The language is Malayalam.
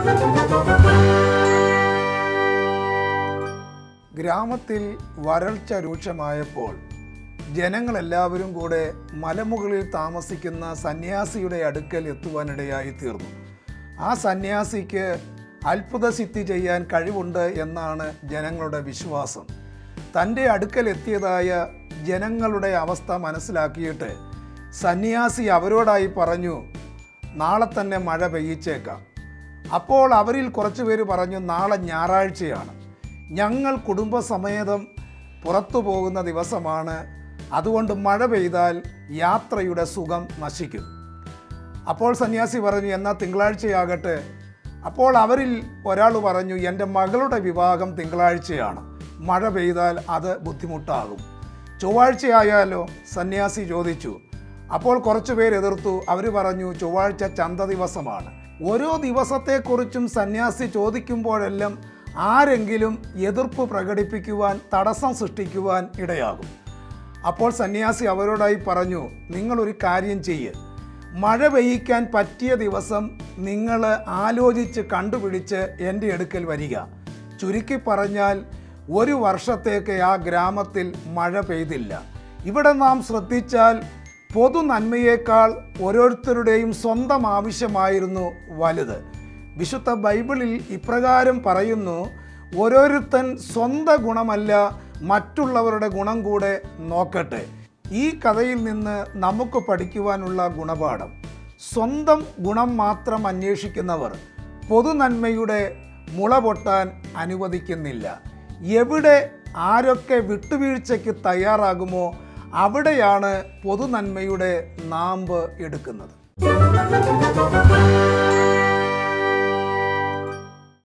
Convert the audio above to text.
ഗ്രാമത്തിൽ വരൾച്ച രൂക്ഷമായപ്പോൾ ജനങ്ങളെല്ലാവരും കൂടെ മലമുകളിൽ താമസിക്കുന്ന സന്യാസിയുടെ അടുക്കൽ എത്തുവാനിടയായി തീർന്നു ആ സന്യാസിക്ക് അത്ഭുതസിദ്ധി ചെയ്യാൻ കഴിവുണ്ട് എന്നാണ് ജനങ്ങളുടെ വിശ്വാസം തൻ്റെ അടുക്കൽ എത്തിയതായ ജനങ്ങളുടെ അവസ്ഥ മനസ്സിലാക്കിയിട്ട് സന്യാസി അവരോടായി പറഞ്ഞു നാളെ തന്നെ മഴ പെയ്യിച്ചേക്കാം അപ്പോൾ അവരിൽ കുറച്ചു പേര് പറഞ്ഞു നാളെ ഞായറാഴ്ചയാണ് ഞങ്ങൾ കുടുംബസമേതം പുറത്തു പോകുന്ന ദിവസമാണ് അതുകൊണ്ട് മഴ പെയ്താൽ യാത്രയുടെ സുഖം നശിക്കും അപ്പോൾ സന്യാസി പറഞ്ഞു എന്നാൽ തിങ്കളാഴ്ചയാകട്ടെ അപ്പോൾ അവരിൽ ഒരാൾ പറഞ്ഞു എൻ്റെ മകളുടെ വിവാഹം തിങ്കളാഴ്ചയാണ് മഴ പെയ്താൽ അത് ബുദ്ധിമുട്ടാകും ചൊവ്വാഴ്ചയായാലോ സന്യാസി ചോദിച്ചു അപ്പോൾ കുറച്ചു പേര് എതിർത്തു അവർ പറഞ്ഞു ചൊവ്വാഴ്ച ചന്ത ദിവസമാണ് ഓരോ ദിവസത്തെക്കുറിച്ചും സന്യാസി ചോദിക്കുമ്പോഴെല്ലാം ആരെങ്കിലും എതിർപ്പ് പ്രകടിപ്പിക്കുവാൻ തടസ്സം സൃഷ്ടിക്കുവാൻ ഇടയാകും അപ്പോൾ സന്യാസി അവരോടായി പറഞ്ഞു നിങ്ങളൊരു കാര്യം ചെയ്യ് മഴ പെയ്യിക്കാൻ പറ്റിയ ദിവസം നിങ്ങൾ ആലോചിച്ച് കണ്ടുപിടിച്ച് എൻ്റെ അടുക്കൽ വരിക ചുരുക്കി പറഞ്ഞാൽ ഒരു വർഷത്തേക്ക് ആ ഗ്രാമത്തിൽ മഴ പെയ്തില്ല ഇവിടെ നാം ശ്രദ്ധിച്ചാൽ പൊതു നന്മയേക്കാൾ ഓരോരുത്തരുടെയും സ്വന്തം ആവശ്യമായിരുന്നു വലുത് വിശുദ്ധ ബൈബിളിൽ ഇപ്രകാരം പറയുന്നു ഓരോരുത്തൻ സ്വന്തം ഗുണമല്ല മറ്റുള്ളവരുടെ ഗുണം കൂടെ നോക്കട്ടെ ഈ കഥയിൽ നിന്ന് നമുക്ക് പഠിക്കുവാനുള്ള ഗുണപാഠം സ്വന്തം ഗുണം മാത്രം അന്വേഷിക്കുന്നവർ പൊതുനന്മയുടെ മുള പൊട്ടാൻ അനുവദിക്കുന്നില്ല എവിടെ ആരൊക്കെ വിട്ടുവീഴ്ചയ്ക്ക് തയ്യാറാകുമോ അവിടെയാണ് പൊതുനന്മയുടെ നാമ്പ് എടുക്കുന്നത്